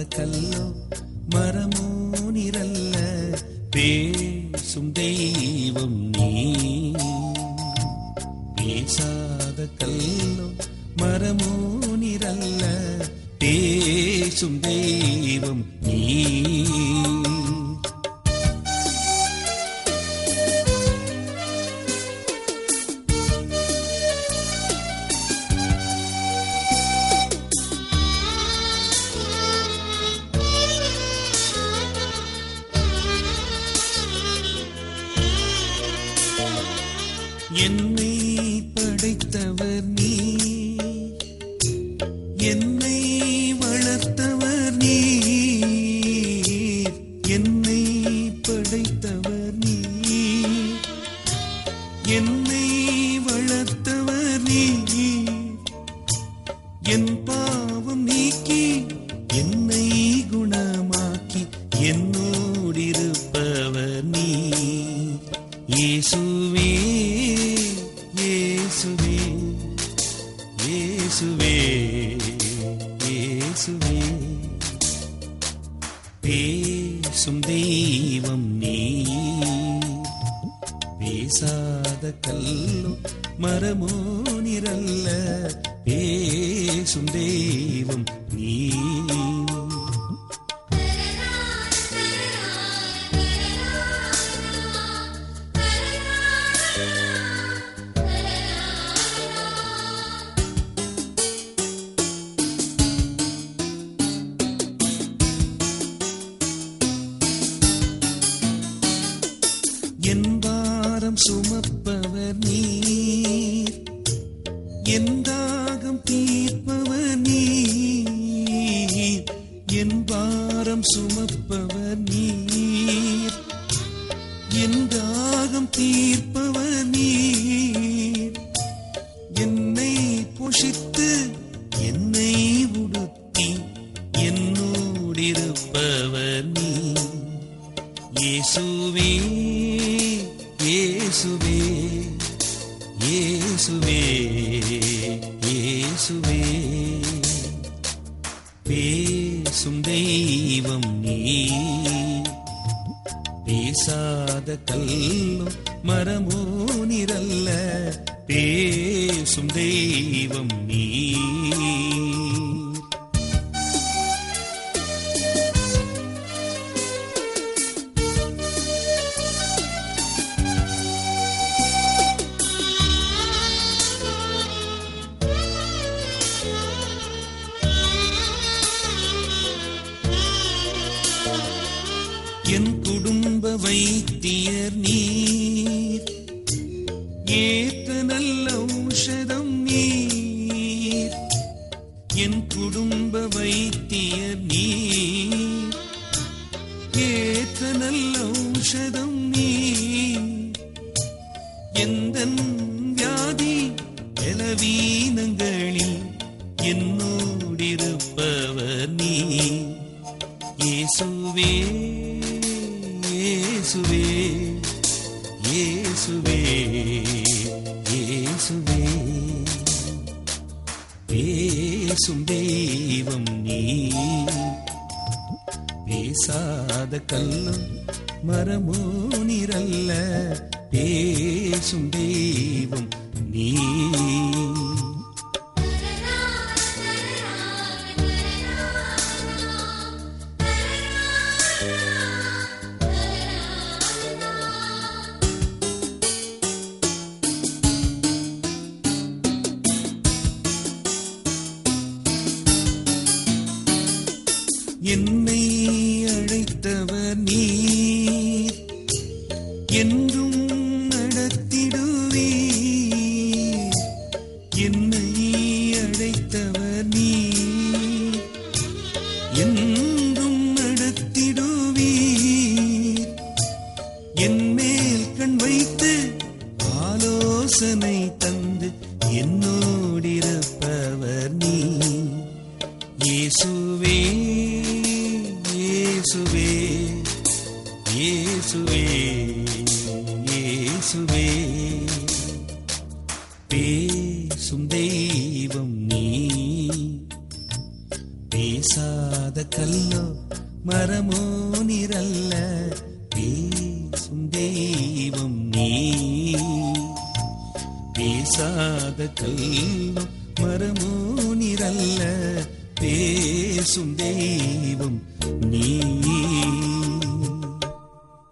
கல்லோ மரமோ நிரல்ல பேசும் தெய்வம் நீ பேசாத கல்லோ மரமோ நிரல்ல பேசும் தெய்வம் நீ என்னை படைத்தவர் நீ என்னை வளர்த்தவர் நீ என்னை படைத்தவர் நீ என்னை வளர்த்தவர் நீ என் பாவம் நீக்கி என்னை குணமாக்கி என்னோடிருப்பவர் நீ இயேசுவே இயேசுவே இயேசுவே இயேசுவே பேசும் தெய்வம் நீ பேசாத கல்லோ மரமோ நிரல்ல பேசும் தெய்வம் நீ என் பாரம் சுமப்பவர் நீர் என் தாகம் தீர்ப்பவர் நீர் என் பாரம் சுமப்பவர் நீர் என் தாகம் தீர்ப்பவர் நீர் என்னை போஷித்து என்னை உடுத்தி என்னோடிருப்பவர் நீர் இயேசுவே இயேசுவே இயேசுவே இயேசுவே பேசும் தெய்வம் நீ பேசாத கல்லோ மரமோ நிரல்ல பேசும் தெய்வம் நீ என் குடும்ப வைத்தியர் நீர் ஏற்ற நல்ல ஔஷதம் நீர் என் குடும்ப வைத்தியர் நீர் ஏற்ற நல்ல ஔஷதம் நீர் எந்த வியாதி பலவீனங்களில் என்னோடிருப்பவர் நீ இயேசுவே இயேசுவே இயேசுவே இயேசுவே பேசும் தெய்வம் நீ பேசாத கல்லும் மரமோ நிரல்ல பேசும் தெய்வம் நீ என்னை அழைத்தவர் நீர் என்றும் நடத்திடுவீர் என்னை அழைத்தவர் நீர் என்றும் நடத்திடுவீர் என் மேல் கண் வைத்து ஆலோசனை தந்து என்னோடிருப்பவர் நீ இயேசுவே இயேசுவே இயேசுவே இயேசுவே பேசும் தெய்வம் நீ பேசாத பேசாத கல்லோ மரமோ நிரல்ல பேசும் தெய்வம் நீ பேசாத கல்லோ மரமோ நிரல்ல பேசும் தெய்வம் நீ